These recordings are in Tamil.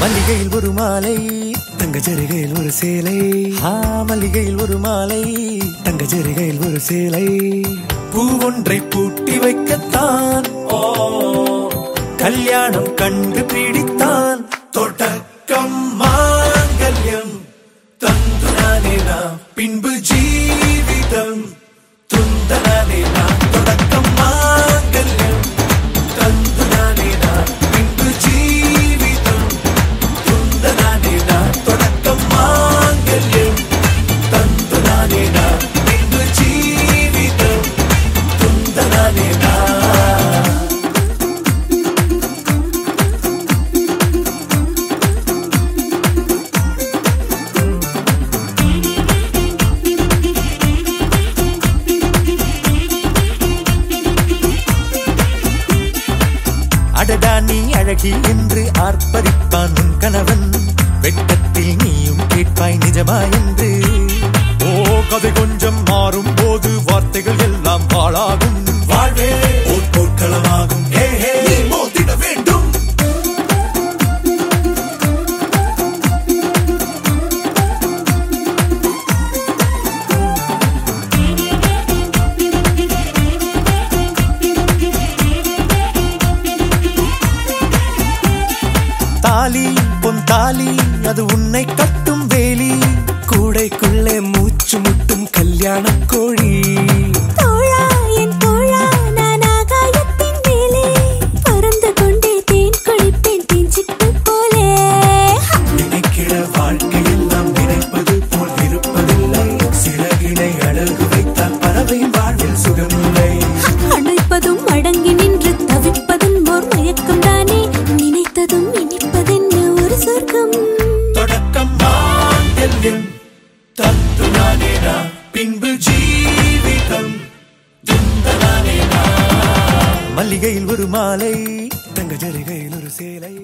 மல்லிகையில் ஒரு மாலை தங்க ஜரிகையில் ஒரு சேலை ஆ மல்லிகையில் ஒரு மாலை தங்க ஜரிகையில் ஒரு சேலை பூவொன்றை பூட்டி வைக்கத்தான் ஓ கல்யாணம் கண்டு பிடித்தான் தொடக்கம் மாங்கல்யம் தந்துனானே நாம் பின்பு ஜீவிதம் துந்தனானே நாம் தொடக்கம் மாங்கல்யம் தந்துனானே நாம் பின்பு ஜீவிதம் துந்தனானே நாம் தொடக்கம் மாங்கல்யம் தந்துனானே நாம் பின்பு ஜீவிதம் துந்தனானே நாம் அடடா நீ அழகி என்று ஆர்ப்பரிப்பான் உன் கணவன் வெட்கத்தில் நீயும் கேட்பாய் நிஜமா என்று ஓ கதை கொஞ்சம் மாறும் போது வார்த்தைகள் எல்லாம் பாழாகும் வாழ்வே ஓர் போர்க்களமாகும் ஹே ஹே நீ மோதிட வேண்டும் தாலி பொன் தாலி அது உன்னை கட்டும் வேலி கூடைக்குள்ளே மூச்சு முட்டும் கல்யாண கோழி தோழா என் தோழா நான் ஆகாயத்தின் மேலே பறந்து கொண்டே தேன் குளிப்பேன் தேஞ்சிட்டு போலே நினைக்கிற வாழ்க்கையில் நாம் நினைப்பது போல் இருப்பதில்லை சிறகினை அழகு வைத்தால் பறவையின் வாழ்வில் சுகமில்லை அணைப்பதும் அடங்கி நின்று தவிப்பதும் ஓர் மயக்கம் தானே நினைத்ததும் இனிப்பதென்ன ஒரு சொர்க்கம் தொடக்கம் மாங்கல்யம் தத்துனானேனா பின்பு ஜீவிதம் துந்தனானேனா மல்லிகையில் ஒரு மாலை தங்க ஜரிகையில் ஒரு சேலை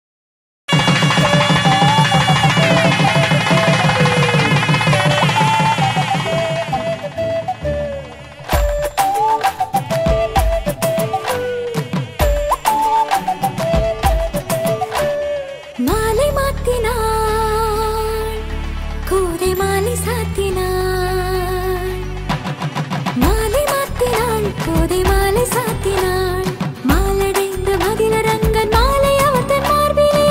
மாலை மாத்தினாள் கோதை மாலை சாத்தினாள் மாலை மாத்தினாள் கோதை மாலை சாத்தினாள் மாலடைந்த மதிலரங்கன் மாலை அவர் தன் மார்பிலே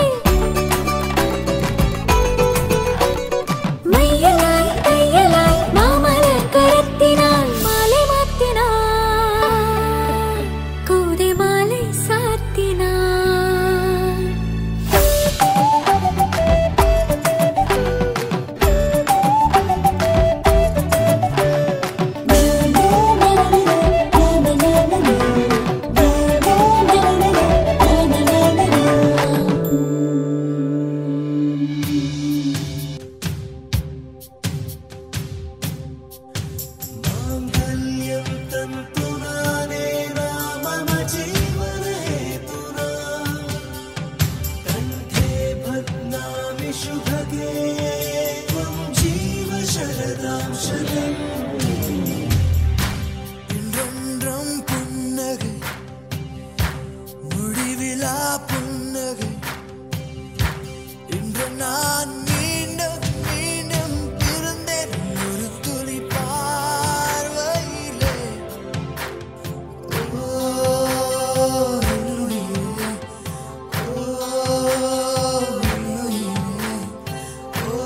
மையலாய் தையலாய் மாமலர் கரத்தினாள் மாலை மாத்தினாள் கோதை மாலை சாத்தினாள் என்றென்றும் புன்னகை முடிவிலா புன்னகை இன்று நான் மீண்டும் மீண்டும் பிறந்தேன் ஒரு துளி பார்வையிலே ஓ, என்னுயிரே, ஓ, என்னுயிரே, ஓ,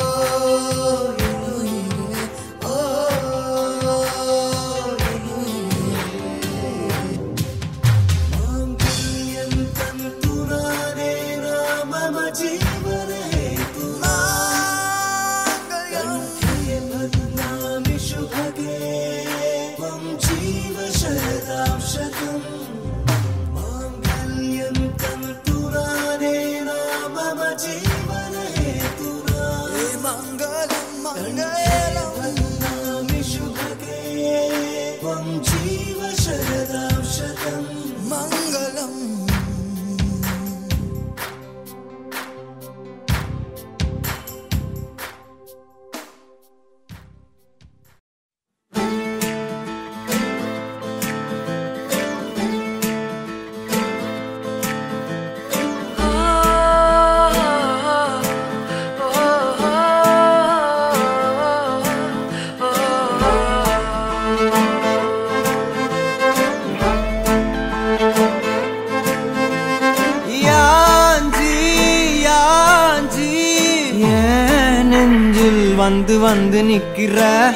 என்னுயிரே, ஓ, என்னுயிரே. மாங்கல்யம் தந்து யாஞ்சி யாஞ்சி ஏன் நெஞ்சில் வந்து வந்து நிக்கிற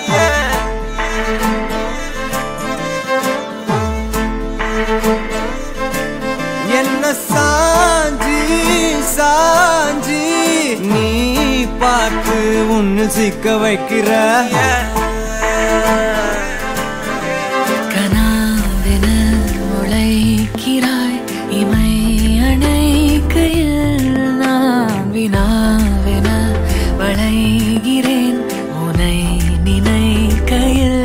என்ன சாஞ்சி சாஞ்சி நீ பார்த்து உன்னு சிக்க வைக்கிற கனாவென உழைக்கிறாய் இமை அணைக்கையில் நான் வினாவென வளைகிறேன் உனை நினைக்கையில்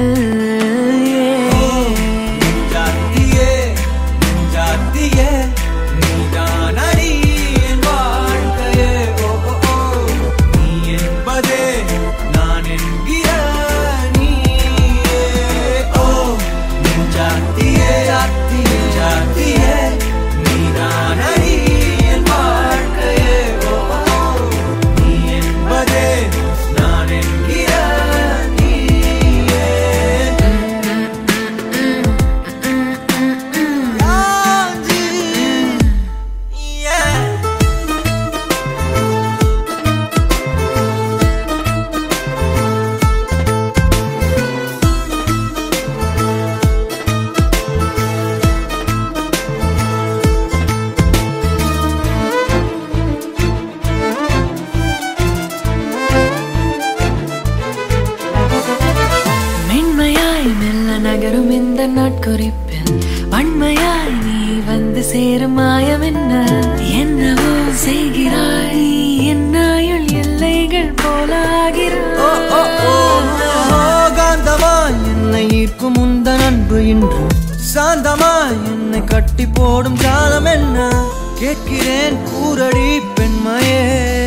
ஜாத்தியே ஜாத்தியே நீதான் அடி என் வாழ்க்கையே ஓ ஓ, ஓ. நீ என்பதே நான் என்கிற நீயே ஓ நின் ஜாத்தியே ஜாத்தியே ஜாத்தியே நீதான் அடி என் வாழ்க்கையே ஓ ஓ, ஓ. நீ என்பதே நான் என்கிற நீயே Yeah. மென்மையாய் மெல்ல நகரும் இந்த நாட்குறிப்பில் வன்மையாய் நீ வந்து சேரும் மாயம் என்ன என்னவோ செய்கிறாய் நீ என்னாயுள் எல்லைகள் போலாகிறாய் காந்தமாய் என்னை ஈர்க்கும் உந்த அன்பு இன்று சாந்தமாய் என்னை கட்டி போடும் காலம் என்ன கேட்கிறேன் கூரடி பெண்மையே